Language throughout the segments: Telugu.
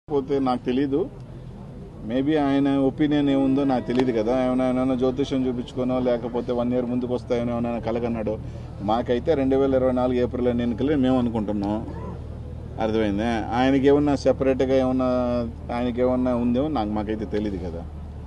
పోతే నాకు తెలీదు మేబీ ఆయన ఒపీనియన్ ఏముందో నాకు తెలియదు కదా ఏమైనా ఏమైనా జ్యోతిష్యం చూపించుకోనో లేకపోతే వన్ ఇయర్ ముందుకు వస్తాయనో ఏమైనా కలగన్నాడు మాకైతే రెండు వేల ఇరవై నాలుగు ఏప్రిల్ ఎన్నికలే మేము అనుకుంటున్నాం అర్థమైందా ఆయనకి ఏమన్నా సెపరేట్గా ఏమన్నా ఆయనకి ఏమన్నా ఉందేమో నాకు మాకైతే తెలియదు కదా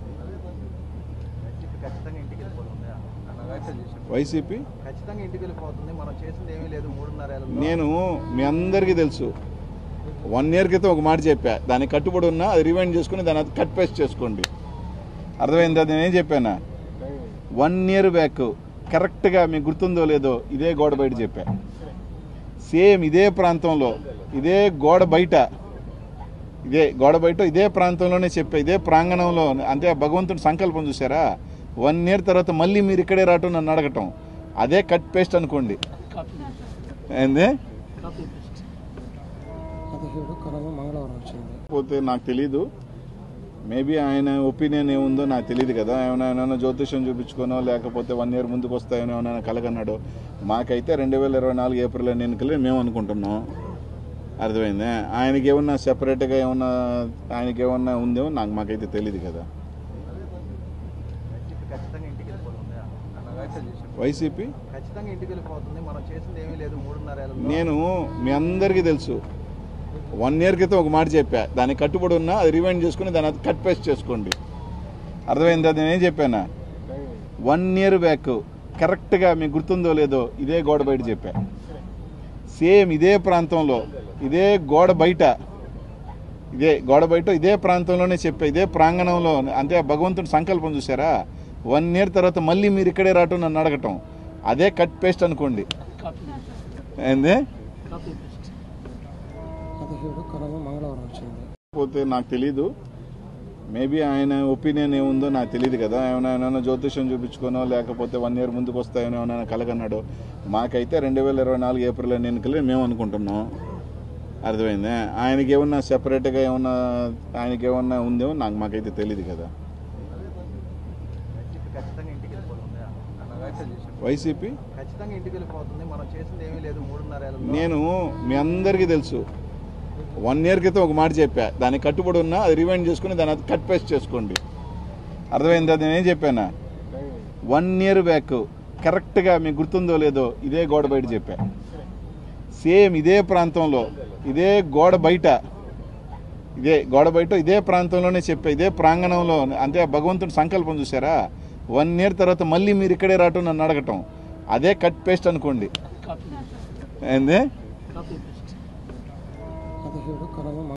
ఖచ్చితంగా ఇంటికి వెళ్ళిపోతుంది అన్న వ్యాఖ్యలు చేశారు వైసీపీ ఖచ్చితంగా ఇంటికి వెళ్ళిపోతుంది మనం చేసింది ఏమీ లేదు మూడున్నర ఏళ్ళలో. నేను మీ అందరికీ తెలుసు వన్ ఇయర్ క్రితం ఒక మాట చెప్పా దానికి కట్టుబడి ఉన్నా అది రివైండ్ చేసుకుని దాని అది కట్ పేస్ట్ చేసుకోండి అర్థమైందా నేను ఏం చెప్పానా వన్ ఇయర్ బ్యాక్ కరెక్ట్గా మీకు గుర్తుందో లేదో ఇదే గోడ బయట చెప్పా సేమ్ ఇదే ప్రాంతంలో ఇదే గోడ బయట ఇదే గోడ బయట ఇదే ప్రాంతంలోనే చెప్పా ఇదే ప్రాంగణంలో అంటే ఆ భగవంతుడి సంకల్పం చూసారా వన్ ఇయర్ తర్వాత మళ్ళీ మీరు ఇక్కడే రావటం నన్ను అడగటం అదే కట్ పేస్ట్ అనుకోండి ఏంది పదిహేడు కలవ మంగళవారం వచ్చింది పోతే నాకు తెలీదు మేబీ ఆయన ఒపీనియన్ ఏముందో నాకు తెలియదు కదా ఏమైనా ఏమైనా జ్యోతిష్యం చూపించుకోనో లేకపోతే వన్ ఇయర్ ముందుకు వస్తాయనో ఏమైనా కలగన్నాడు మాకైతే రెండు వేల ఇరవై నాలుగు ఏప్రిల్ ఎన్నికలే మేము అనుకుంటున్నాం అర్థమైందా ఆయనకి ఏమన్నా సెపరేట్గా ఏమన్నా ఆయనకి ఏమన్నా ఉందేమో నాకు మాకైతే తెలియదు కదా వైసీపీ ఖచ్చితంగా ఇంటికి వెళ్ళిపోతుంది అన్న వ్యాఖ్యలు చేశారు వైసీపీ ఖచ్చితంగా ఇంటికి వెళ్ళిపోతుంది మనం చేసింది ఏమీ లేదు మూడున్నర ఏళ్ళలో. నేను మీ అందరికీ తెలుసు వన్ ఇయర్ క్రితం ఒక మాట చెప్పా దానికి కట్టుబడి ఉన్నా అది రివైండ్ చేసుకుని దాని అది కట్ పేస్ట్ చేసుకోండి అర్థమైందా నేను ఏం చెప్పానా వన్ ఇయర్ బ్యాక్ కరెక్ట్గా మీకు గుర్తుందో లేదో ఇదే గోడ బయట చెప్పా సేమ్ ఇదే ప్రాంతంలో ఇదే గోడ బయట ఇదే గోడ బయట ఇదే ప్రాంతంలోనే చెప్పా ఇదే ప్రాంగణంలో అంటే ఆ భగవంతుడి సంకల్పం చూసారా వన్ ఇయర్ తర్వాత మళ్ళీ మీరు ఇక్కడే రావటం నన్ను అడగటం అదే కట్ పేస్ట్ అనుకోండి ఏంది పదిహేడు కలవ మంగళవారం వచ్చింది పోతే నాకు తెలీదు మేబీ ఆయన ఒపీనియన్ ఏముందో నాకు తెలియదు కదా ఏమైనా ఏమైనా జ్యోతిష్యం చూపించుకోనో లేకపోతే వన్ ఇయర్ ముందుకు వస్తాయనో ఏమైనా కలగన్నాడు మాకైతే రెండు వేల ఇరవై నాలుగు ఏప్రిల్ ఎన్నికలే మేము అనుకుంటున్నాం అర్థమైందా ఆయనకి ఏమన్నా సెపరేట్గా ఏమన్నా ఆయనకి ఏమన్నా ఉందేమో నాకు మాకైతే తెలియదు కదా వైసీపీ ఖచ్చితంగా ఇంటికి వెళ్ళిపోతుంది అన్న వ్యాఖ్యలు చేశారు వైసీపీ ఖచ్చితంగా ఇంటికి వెళ్ళిపోతుంది మనం చేసింది ఏమీ లేదు మూడున్నర ఏళ్ళలో. నేను మీ అందరికీ తెలుసు వన్ ఇయర్ క్రితం ఒక మాట చెప్పా దానికి కట్టుబడి ఉన్నా అది రివైండ్ చేసుకుని దాని అది కట్ పేస్ట్ చేసుకోండి అర్థమైందా నేను ఏం చెప్పానా వన్ ఇయర్ బ్యాక్ కరెక్ట్గా మీకు గుర్తుందో లేదో ఇదే గోడ బయట చెప్పా సేమ్ ఇదే ప్రాంతంలో ఇదే గోడ బయట ఇదే గోడ బయట ఇదే ప్రాంతంలోనే చెప్పా ఇదే ప్రాంగణంలో అంటే ఆ భగవంతుడి సంకల్పం చూసారా వన్ ఇయర్ తర్వాత మళ్ళీ మీరు ఇక్కడే రావటం నన్ను అడగటం అదే కట్ పేస్ట్ అనుకోండి ఏంది పదిహేడు కలవ